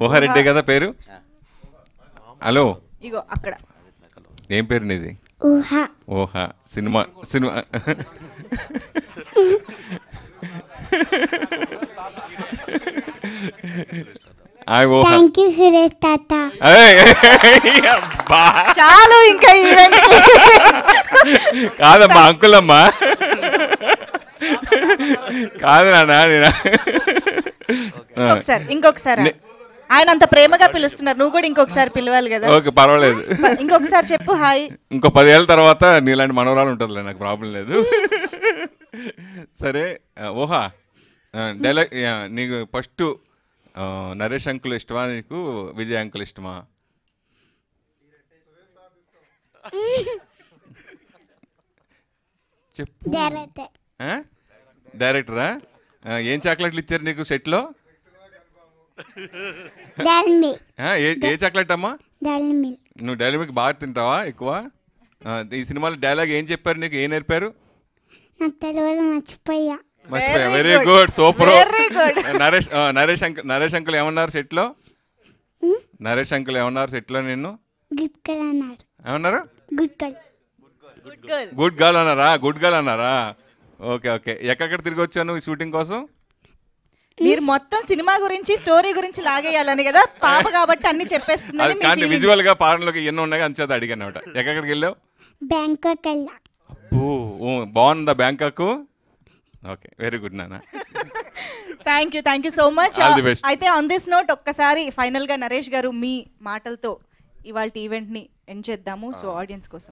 ఊహారెడ్డి కదా పేరు హలో ఇగో అక్కడ ఏం పేరు నీది ఊహ ఓహా సినిమా సినిమా హాయ్ ఓహా థ్యాంక్ యూ సురేష్ తాత ఏయ్, అబ్బా. చాలు ఇంకా ఈవెంట్ కాదమ్మా అంకులమ్మా కాదు నాన్న నేను ఇంకొకసారి ఇంకొకసారి ఆయన అంత ప్రేమగా పిలుస్తున్నారు నువ్వు కూడా ఇంకొకసారి పిలవాలి కదా ఓకే పర్వాలేదు ఇంకొకసారి చెప్పు హాయ్ ఇంకో పదేళ్ళ తర్వాత నీలాంటి మనవరాలు ఉంటుందిలే నాకు ప్రాబ్లం లేదు సరే ఆ, ఓహా డైలాగ్ నీకు ఫస్ట్ నరేష్ అంకుల్ ఇష్టమా నీకు విజయ్ అంకుల్ ఇష్టమా చెప్పు డైరెక్టర్ ఆ? డైరెక్టరా ఆ, ఏం చాక్లెట్లు ఇచ్చారు నీకు సెట్లో డల్మి ఆ, ఏ ఏ చాక్లెట్ అమ్మా డల్మి నువ్వు డైలాగ్ మీకు బాగా తింటావా ఎక్కువ ఆ, ఈ సినిమాలో డైలాగ్ ఏం చెప్పారు నీకు ఏం నేర్పారు నాకు తెలియదు మర్చిపోయా మర్చిపోయా Very very good. Good super Very good. Naresh ఆ, నరేష్ అంకుల్ నరేష్ అంకుల్ ఏమన్నారు సెట్లో నరేష్ అంకుల్ ఏమన్నారు సెట్లో నిన్ను గుడ్ గర్ల్ అన్నారు ఏమన్నారు good girl good girl good girl అన్నారా గుడ్ గర్ల్ అన్నారా ఓకే ఓకే ఎక్కడెక్కడ తిరిగి వచ్చాను ఈ షూటింగ్ కోసం మీరు మొత్తం సినిమా గురించి స్టోరీ గురించి లాగేయాలని కదా పాప కాబట్టి అన్ని చెప్పేస్తుందని అది మీ కానీ feeling. విజువల్ గా ఫారెన్లోకి ఎన్ని ఉన్నాయి అంచేత అడిగాను అనమాట ఎక్కడికి వెళ్ళావు బ్యాంకాక్ వెళ్ళా అబ్బో ఓ, బాగుందా బ్యాంకాక్ ఓకే వెరీ గుడ్ నాన్న thank you thank you so much All the best. అయితే ఆన్ దిస్ నోట్ ఒక్కసారి ఫైనల్ గా నరేష్ గారు మీ మాటలతో ఇవాళ ఈవెంట్ ని ఎండ్ చేద్దాము సో ఆడియన్స్ కోసం